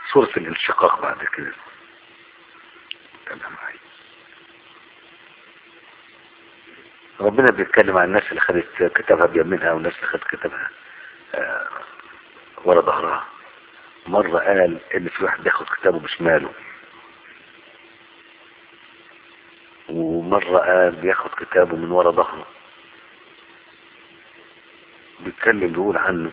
سورة الانشقاق بعد كده تمام معايا ربنا بيتكلم عن الناس اللي خدت كتابها بيمينها والناس اللي خدت كتابها آه، ورا ظهرها مرة قال ان في واحد بياخد كتابه بشماله ومرة قال بياخد كتابه من ورا ظهره بيتكلم بيقول عنه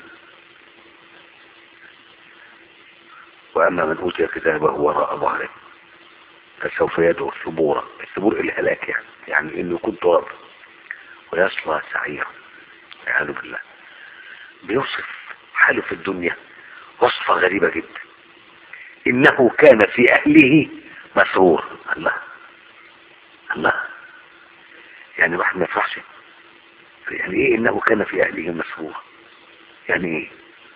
واما من اوتي كتابه وراء ظهره فسوف يدعو ثبورا الثبور الهلاك يعني يعني انه يكون تراب ويصلى سعيرا والعياذ بالله بيوصف حاله في الدنيا وصفة غريبة جدا انه كان في اهله مسرور الله الله يعني واحد ما يفرحش يعني ايه انه كان في اهله مسرور يعني ايه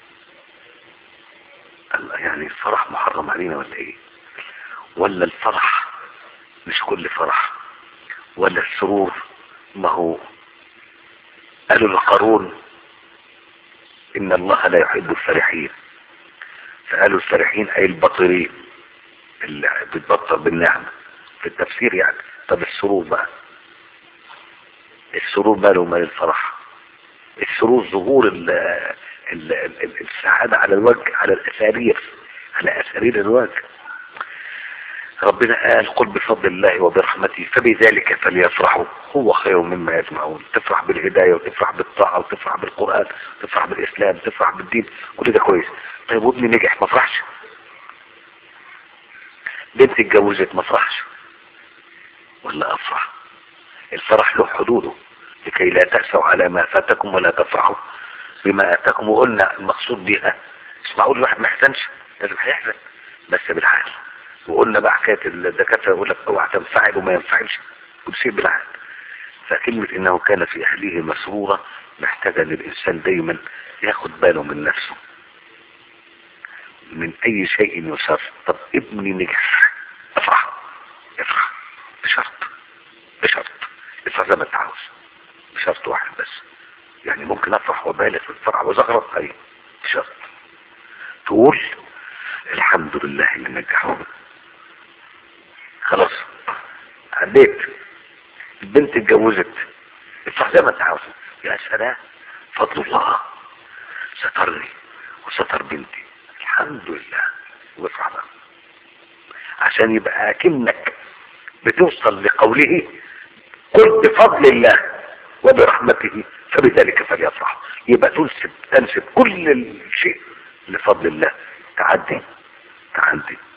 الله يعني الفرح محرم علينا ولا ايه ولا الفرح مش كل فرح ولا السرور ما هو قالوا لقارون ان الله لا يحب الفرحين فقالوا الفرحين اي البطرين اللي بتبطر بالنعمة في التفسير يعني طب السرور بقى السرور ماله مال الفرح السرور ظهور ال ال ال السعادة على الوجه على الأسارير على أسارير الوجه ربنا قال قل بفضل الله وبرحمته فبذلك فليفرحوا هو خير مما يجمعون تفرح بالهداية وتفرح بالطاعة وتفرح بالقرآن وتفرح بالإسلام وتفرح بالدين كل ده كويس طيب وابني نجح ما فرحش بنتي اتجوزت ما فرحش ولا أفرح الفرح له حدوده لكي لا تأسوا على ما فاتكم ولا تفرحوا بما أتاكم وقلنا المقصود بها مش معقول الواحد ما يحزنش لازم هيحزن بس بالحال وقلنا بقى حكايه الدكاتره يقول لك اوعى تنفعل وما ينفعلش كل شيء بالعقل فكلمه انه كان في اهله مسرورا محتاجه ان الانسان دايما ياخد باله من نفسه من اي شيء يسر طب ابني نجح افرح افرح بشرط بشرط افرح زي ما انت عاوز بشرط واحد بس يعني ممكن افرح وبالغ في الفرح وزغرط اي بشرط تقول الحمد لله اللي نجحه خلاص عديت البنت اتجوزت افرح زي ما انت عاوز يا سلام فضل الله سترني وستر بنتي الحمد لله وافرح بقى عشان يبقى اكنك بتوصل لقوله قل بفضل الله وبرحمته فبذلك فليفرح يبقى تنسب تنسب كل الشيء لفضل الله تعدي تعدي